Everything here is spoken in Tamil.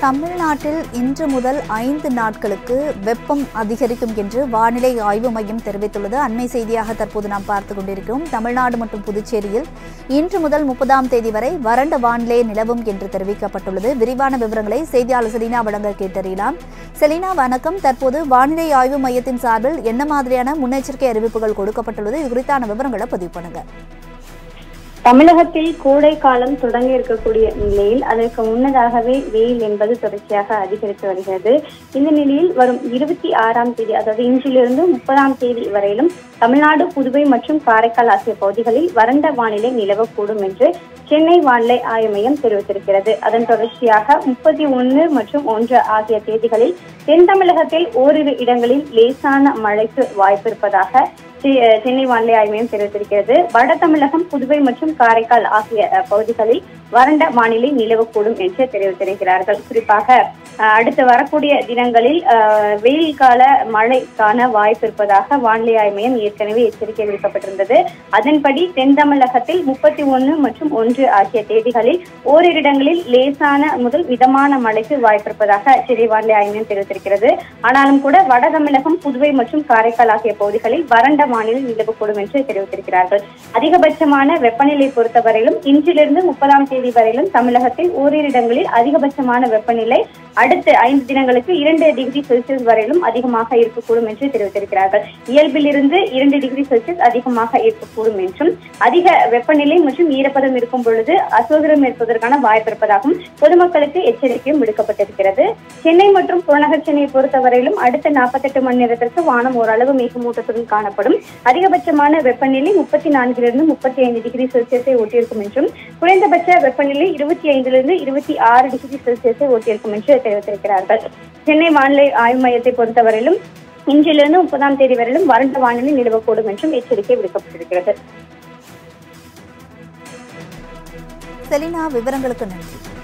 தமிழ்நாட்டில் இன்று முதல் ஐந்து நாட்களுக்கு வெப்பம் அதிகரிக்கும் என்று வானிலை ஆய்வு மையம் தெரிவித்துள்ளது அண்மை செய்தியாக தற்போது நாம் பார்த்துக் கொண்டிருக்கிறோம் தமிழ்நாடு மற்றும் புதுச்சேரியில் இன்று முதல் முப்பதாம் தேதி வரை வறண்ட வானிலை நிலவும் என்று தெரிவிக்கப்பட்டுள்ளது விரிவான விவரங்களை செய்தியாளர் செலினா வழங்க கேட்டறியலாம் செலினா வணக்கம் தற்போது வானிலை ஆய்வு மையத்தின் சார்பில் என்ன மாதிரியான முன்னெச்சரிக்கை அறிவிப்புகள் கொடுக்கப்பட்டுள்ளது இது குறித்தான விவரங்களை பதிவு பண்ணுங்க தமிழகத்தில் கோடை காலம் தொடங்க இருக்கக்கூடிய நிலையில் அதற்கு முன்னதாகவே வெயில் என்பது தொடர்ச்சியாக அதிகரித்து வருகிறது இந்த நிலையில் வரும் இருபத்தி ஆறாம் தேதி அதாவது இன்றிலிருந்து முப்பதாம் தேதி வரையிலும் தமிழ்நாடு புதுவை மற்றும் காரைக்கால் ஆகிய பகுதிகளில் வறண்ட வானிலை நிலவக்கூடும் என்று சென்னை வானிலை ஆய்வு மையம் தெரிவித்திருக்கிறது அதன் தொடர்ச்சியாக முப்பத்தி ஒன்று மற்றும் ஒன்று ஆகிய தேதிகளில் தென் தமிழகத்தில் ஓரிரு இடங்களில் லேசான மழைக்கு வாய்ப்பிருப்பதாக செ- சென்னை வானிலை ஆய்வு மையம் தெரிவித்திருக்கிறது வட தமிழகம் புதுவை மற்றும் காரைக்கால் ஆகிய அஹ், பகுதிகளில் வறண்ட வானிலை நிலவக்கூடும் என்று தெரிவித்திருக்கிறார்கள் குறிப்பாக அஹ், அடுத்து வரக்கூடிய தினங்களில் அஹ், வெயில் கால மழைக்கான வாய்ப்பு இருப்பதாக வானிலை ஆய்வு மையம் ஏற்கனவே எச்சரிக்கை விடுக்கப்பட்டிருந்தது அதன்படி தென் தமிழகத்தில் முப்பத்தி ஒன்று மற்றும் ஒன்று ஆகிய தேதிகளில் ஓரிரு இடங்களில் லேசான முதல் மிதமான மழைக்கு வாய்ப்பிருப்பதாக சென்னை வானிலை ஆய்வு மையம் தெரிவித்திருக்கிறது ஆனாலும் கூட வட தமிழகம் புதுவை மற்றும் காரைக்கால் ஆகிய பகுதிகளில் வறண்ட வானிலை நிலவக்கூடும் என்று தெரிவித்திருக்கிறார்கள் அதிகபட்சமான வெப்பநிலை பொறுத்தவரையிலும் இன்றிலிருந்து முப்பதாம் தேதி வரையிலும் தமிழகத்தில் ஓரிரு இடங்களில் அதிகபட்சமான வெப்பநிலை அடுத்த ஐந்து தினங்களுக்கு இரண்டு டிகிரி செல்சியஸ் வரையிலும் அதிகமாக இருக்கக்கூடும் என்று தெரிவித்திருக்கிறார்கள் இயல்பிலிருந்து இரண்டு டிகிரி செல்சியஸ் அதிகமாக இருக்கக்கூடும் என்றும் அதிக வெப்பநிலை மற்றும் ஈரப்பதம் இருக்கும் பொழுது அசௌகரியம் இருப்பதற்கான வாய்ப்பு இருப்பதாகவும் பொதுமக்களுக்கு எச்சரிக்கையும் விடுக்கப்பட்டிருக்கிறது சென்னை மற்றும் புறநகர் சென்னையை பொறுத்தவரையிலும் அடுத்த நாற்பத்தெட்டு மணி நேரத்திற்கு வானம் ஓரளவு மேகமூட்டத்துடன் காணப்படும் அதிகபட்சமான வெப்பநிலை முப்பத்தி நான்கிலிருந்து முப்பத்தி ஐந்து டிகிரி செல்சியஸை ஒட்டியிருக்கும் என்றும் குறைந்தபட்ச வெப்பநிலை இருபத்தி ஐந்திலிருந்து இருபத்தி ஆறு டிகிரி செல்சியஸை ஒட்டியிருக்கும் என்று தெரிவித்திருக்கிறார்கள் சென்னை வானிலை ஆய்வு மையத்தை பொறுத்தவரையிலும் இன்றிலிருந்து முப்பதாம் தேதி வரையிலும் வறண்ட வானிலை நிலவக்கூடும் என்றும் எச்சரிக்கை விடுக்கப்பட்டிருக்கிறது செலினா விவரங்களுக்கு நன்றி